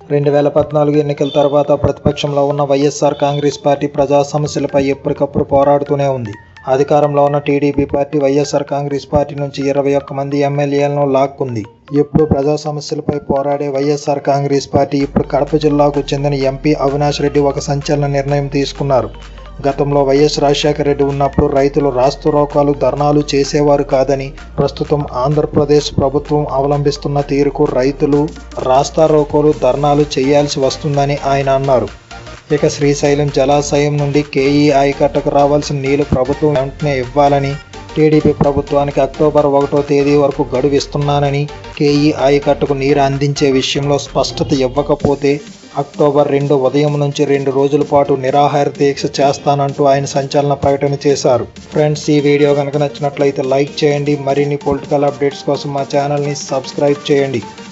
రెండు వేల పద్నాలుగు ఎన్నికల తర్వాత ప్రతిపక్షంలో ఉన్న వైఎస్ఆర్ కాంగ్రెస్ పార్టీ ప్రజా సమస్యలపై ఎప్పటికప్పుడు పోరాడుతూనే ఉంది అధికారంలో ఉన్న TDP party YSR Congress party నుంచి ఇరవై ఒక్క మంది ఎమ్మెల్యేలను లాక్కుంది ఎప్పుడు ప్రజా సమస్యలపై పోరాడే వైఎస్ఆర్ కాంగ్రెస్ పార్టీ ఇప్పుడు కడప జిల్లాకు చెందిన ఎంపీ అవినాష్ రెడ్డి ఒక సంచలన నిర్ణయం తీసుకున్నారు గతంలో వైఎస్ రాజశేఖర రెడ్డి ఉన్నప్పుడు రైతులు రాస్తరోకాలు ధర్నాలు చేసేవారు కాదని ప్రస్తుతం ఆంధ్రప్రదేశ్ ప్రభుత్వం అవలంబిస్తున్న తీరుకు రైతులు రాస్తారోకోలు ధర్నాలు చేయాల్సి వస్తుందని ఆయన అన్నారు ఇక శ్రీశైలం జలాశయం నుండి కేఈ ఆయకట్టకు రావాల్సిన నీళ్లు ప్రభుత్వం వెంటనే ఇవ్వాలని టీడీపీ ప్రభుత్వానికి అక్టోబర్ ఒకటో తేదీ వరకు గడువు ఇస్తున్నానని కేఈ ఆయకట్టకు నీరు అందించే విషయంలో స్పష్టత ఇవ్వకపోతే అక్టోబర్ రెండు ఉదయం నుంచి రెండు రోజుల పాటు నిరాహార దీక్ష చేస్తానంటూ ఆయన సంచలన ప్రకటన చేశారు ఫ్రెండ్స్ ఈ వీడియో కనుక నచ్చినట్లయితే లైక్ చేయండి మరిన్ని పొలిటికల్ అప్డేట్స్ కోసం మా ఛానల్ని సబ్స్క్రైబ్ చేయండి